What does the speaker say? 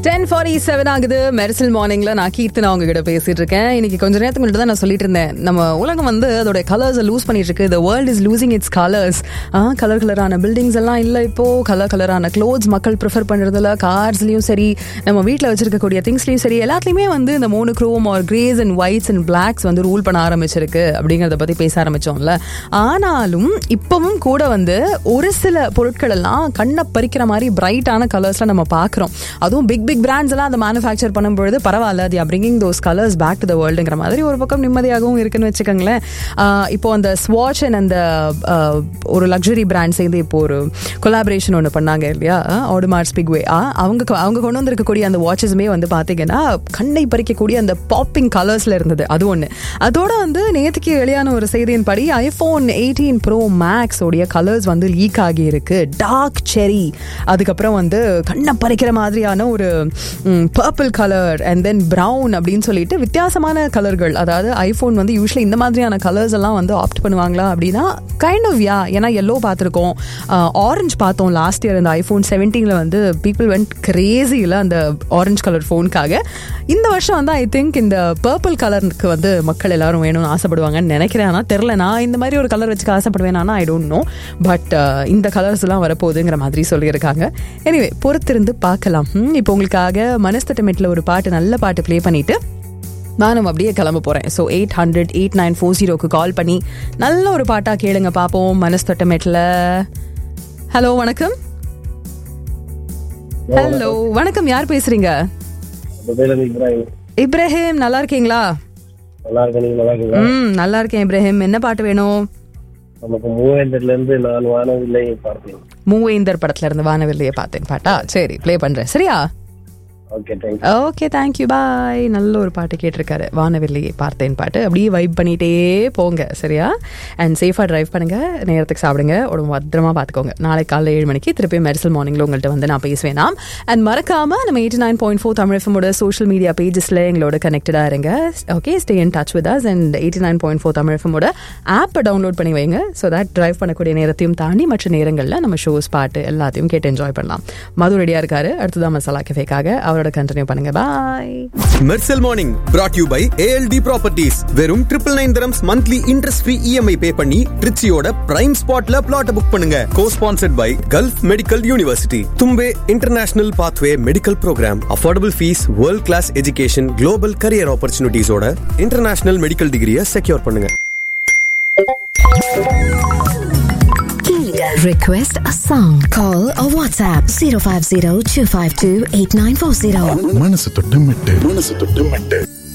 Ten forty seven ஆகுது மெரிசல் மார்னிங்ல நான் கீர்த்தனா உங்ககிட்ட பேசிட்டு இருக்கேன் இன்னைக்கு கொஞ்ச நேரத்துக்கு முன்னாடி தான் நான் சொல்லிட்டு இருந்தேன் நம்ம உலகம் வந்து அதோட கலர்ஸை லூஸ் பண்ணிட்டு இருக்கு the world is losing its colours colour கலரான பில்டிங்ஸ் எல்லாம் இல்லை இப்போ கலர் கலரான க்ளோத்ஸ் மக்கள் ப்ரிஃபர் பண்றதுல கார்ஸ்லயும் சரி நம்ம வீட்டில் வச்சிருக்கக்கூடிய திங்ஸ்லயும் சரி எல்லாத்துலயுமே வந்து இந்த monochrome or greys and whites and blacks வந்து ரூல் பண்ண ஆரம்பிச்சிருக்கு அப்படிங்கறத பத்தி பேச ஆரம்பிச்சோம்ல ஆனாலும் இப்பவும் கூட வந்து ஒரு சில பொருட்கள் எல்லாம் கண்ணை பறிக்கிற மாதிரி பிரைட்டான கலர்ஸ்ல நம்ம பார்க்குறோம் அதுவும் பிக் பிக் பிராண்ட்ஸ் எல்லாம் அதை மேனுஃபேக்சர் பண்ணும்பொழுது பரவாயில்ல அது bringing those colours back to the வேர்ல்டுங்கிற மாதிரி ஒரு பக்கம் நிம்மதியாகவும் இருக்குன்னு வச்சுக்கோங்களேன் ஆஹ் இப்போ அந்த ஸ்வாட்ச் அண்ட் அந்த ஆஹ், ஒரு லக்ஸரி பிராண்ட் சேர்ந்து இப்போ ஒரு கொலாபரேஷன் ஒன்று பண்ணாங்க இல்லையா ஆடுமார் ஸ்பிக்வே அவங்க கொ- அவங்க கொண்டு வந்திருக்கக்கூடிய அந்த வாட்சஸுமே வந்து பார்த்தீங்கன்னா கண்ணை பறிக்கக்கூடிய அந்த பாப்பிங் கலர்ஸ்ல இருந்தது அது ஒன்று அதோட வந்து நேற்றுக்கு வெளியான ஒரு செய்தியின் படி ஐஃபோன் எயிட்டீன் ப்ரோ மேக்ஸ் உடைய கலர்ஸ் வந்து லீக் ஆகி இருக்கு டார்க் செரி அதுக்கப்புறம் வந்து கண்ணை பறிக்கிற மாதிரியான ஒரு purple colour and then brown அப்படின்னு சொல்லிட்டு வித்தியாசமான கலர்கள் அதாவது ஐஃபோன் வந்து யூஸ்வலி இந்த மாதிரியான கலர்ஸ் எல்லாம் வந்து ஆப்ட் பண்ணுவாங்களா அப்படின்னா கைண்ட் ஆஃப் யா ஏன்னா எல்லோ பார்த்துருக்கோம் ஆரஞ்சு பார்த்தோம் லாஸ்ட் இயர் இந்த ஐஃபோன் செவன்டீனில் வந்து பீப்புள் வெண்ட் கிரேசியில் அந்த ஆரஞ்சு கலர் ஃபோனுக்காக இந்த வருஷம் வந்து ஐ திங்க் இந்த பர்பிள் கலருக்கு வந்து மக்கள் எல்லாரும் வேணும்னு ஆசைப்படுவாங்கன்னு நினைக்கிறேன் ஆனால் தெரில நான் இந்த மாதிரி ஒரு கலர் வச்சுக்க ஆசைப்படுவேன் ஐ டோன்ட் நோ பட் இந்த கலர்ஸ் எல்லாம் வரப்போகுதுங்கிற மாதிரி சொல்லியிருக்காங்க எனிவே பொறுத்திருந்து பார்க்கலாம் ம், இப்போ உங்களுக்காக மனஸ்தட்டமெட்டில் ஒரு பாட்டு நல்ல பாட்டு ப்ளே பண்ணிட்டு நானும் அப்படியே கிளம்ப போகிறேன் so eight hundred eight nine four ஜீரோக்கு கால் பண்ணி நல்ல ஒரு பாட்டாக கேளுங்க பார்ப்போம் மனஸ்தட்டமெட்டில் ஹலோ வணக்கம் ஹலோ வணக்கம் யார் பேசுறீங்க நம்ம பேர் வந்து இப்ராஹிம் இப்ராஹிம் நல்லா இருக்கீங்களா நல்லா இருக்கேன் நீங்க நல்லா இருக்கீங்களா ம் நல்லா இருக்கேன் இப்ராஹிம் என்ன பாட்டு வேணும் நமக்கு மூவேந்தர்ல இருந்து நான் வானவில்லை பார்த்தேன் மூவேந்தர் படத்துல இருந்து வானவில்லையை பார்த்தேன் பாட்டா சரி ப்ளே பண்றேன் சரியா okay thank okay thank you bye நல்ல ஒரு பாட்டு கேட்டிருக்காரு வானவில்லையை பார்த்தேன் பாட்டு அப்படியே வைப் பண்ணிட்டே போங்க சரியா அண்ட் சேஃபாக டிரைவ் பண்ணுங்க நேரத்துக்கு சாப்பிடுங்க உடம்பு பத்திரமா பார்த்துக்கோங்க நாளைக்கு காலைல ஏழு மணிக்கு திருப்பி மெரிசல் மார்னிங்ல உங்கள்கிட்ட வந்து நான் பேசுவேன் அண்ட் மறக்காம நம்ம eighty nine point four Tamil எஃப்எமோட சோஷியல் மீடியா பேஜஸ்ல எங்களோட கனெக்டடாக இருங்க okay stay in touch with us and eighty nine point four Tamil எஃப்எமோட ஆப்பை டவுன்லோட் பண்ணி வைங்க ஸோ தட் டிரைவ் பண்ணக்கூடிய நேரத்தையும் தாண்டி மற்ற நேரங்களில் நம்ம ஷோஸ் பாட்டு எல்லாத்தையும் கேட்டு என்ஜாய் பண்ணலாம் மது ரெடியாக இருக்காரு அடுத்ததான் மசாலா கஃபேக்காக அவரோட கண்டினியூ பண்ணுங்க bye Mersal morning brought you by ALT properties வெறும் triple nine terms monthly interest free EMI pay பண்ணி ட்ரிச்சியோட பிரைம் ஸ்பாட்ல பிளாட் புக் பண்ணுங்க cosponsored by Gulf Medical University Thumbay international pathway medical program affordable fees world class education global career ஆப்பர்ச்சுனிட்டிஸோட international medical டிகிரியை secure பண்ணுங்க Request a song. Call or WhatsApp 050 252 8940. மனசு தொட்டு மெட்டு மனசு தொட்டு மெட்டு